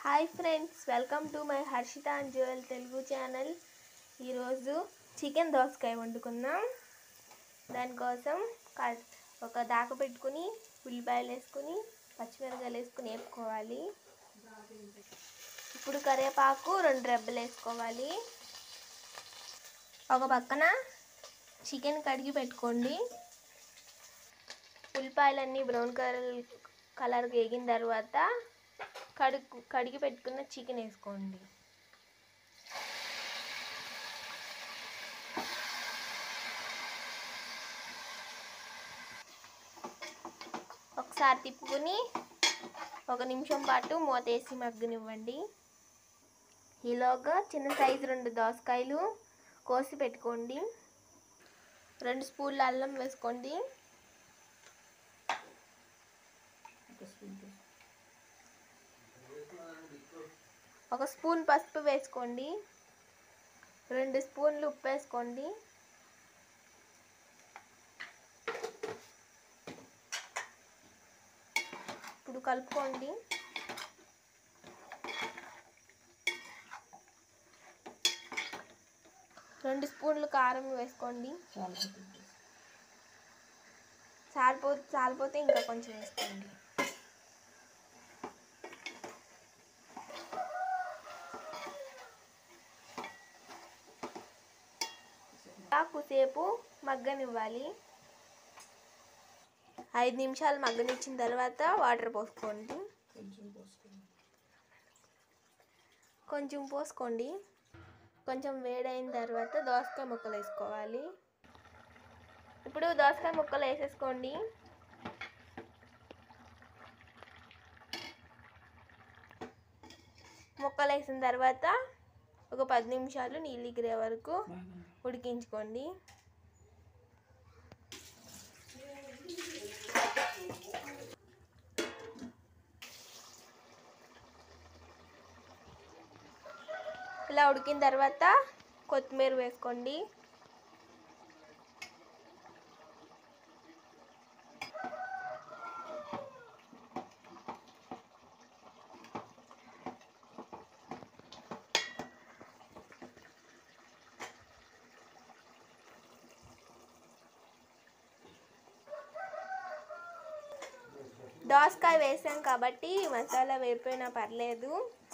hi friends welcome to my Harshitha and jewel Telugu channel ఈరోజు chicken దోసకాయ వండుకుందాం దానికోసం క- ఒక దాక పెట్టుకుని ఉల్లిపాయలు వేసుకుని పచ్చిమిరకాయలు వేసుకుని వేపుకోవాలి ఇప్పుడు కరివేపాకు రెండు రెబ్బలు వేసుకోవాలి ఒక పక్కన చికెన్ కడిగి పెట్టుకోండి ఉల్లిపాయలన్నీ బ్రౌన్ కలర్ కలర్ వేగిన తర్వాత కడుగు కడిగి పెట్టుకున్న చికెన్ వేసుకోండి ఒకసారి తిప్పుకుని ఒక నిమిషం పాటు మూతేసి మగ్గనివ్వండి ఈలోగా చిన్న సైజు రెండు దోసకాయలు కోసి పెట్టుకోండి రెండు స్పూన్ల అల్లం వేసుకోండి ఒక స్పూన్ పసుపు వేసుకోండి రెండు స్పూన్లు ఉప్పు వేసుకోండి ఇప్పుడు కలుపుకోండి రెండు స్పూన్లు కారం వేసుకోండి చాలిపో చాలిపోతే ఇంకా కొంచెం వేసుకోండి కాకుసేపు మగ్గనివ్వాలి ఐదు నిమిషాలు మగ్గనిచ్చిన తర్వాత వాటర్ పోసుకోండి కొంచెం పోసుకోండి కొంచెం వేడైన తర్వాత దోసకాయ ముక్కలు వేసుకోవాలి ఇప్పుడు దోసకాయ ముక్కలు వేసేసుకోండి ముక్కలు వేసిన తర్వాత ఒక పది నిమిషాలు నీళ్ళు ఎగిరే వరకు ఉడికించుకోండి ఇలా ఉడికిన తర్వాత కొత్తిమీర వేసుకోండి దోసకాయ వేసాం కాబట్టి మసాలా వేడిపోయినా పర్లేదు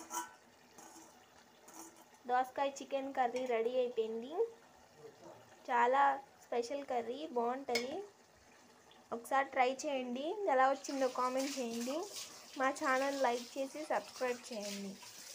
దోసకాయ చికెన్ కర్రీ రెడీ అయిపోయింది చాలా స్పెషల్ కర్రీ బాగుంటుంది ఒకసారి ట్రై చేయండి ఎలా వచ్చిందో కామెంట్ చేయండి మా ఛానల్ లైక్ చేసి సబ్స్క్రైబ్ చేయండి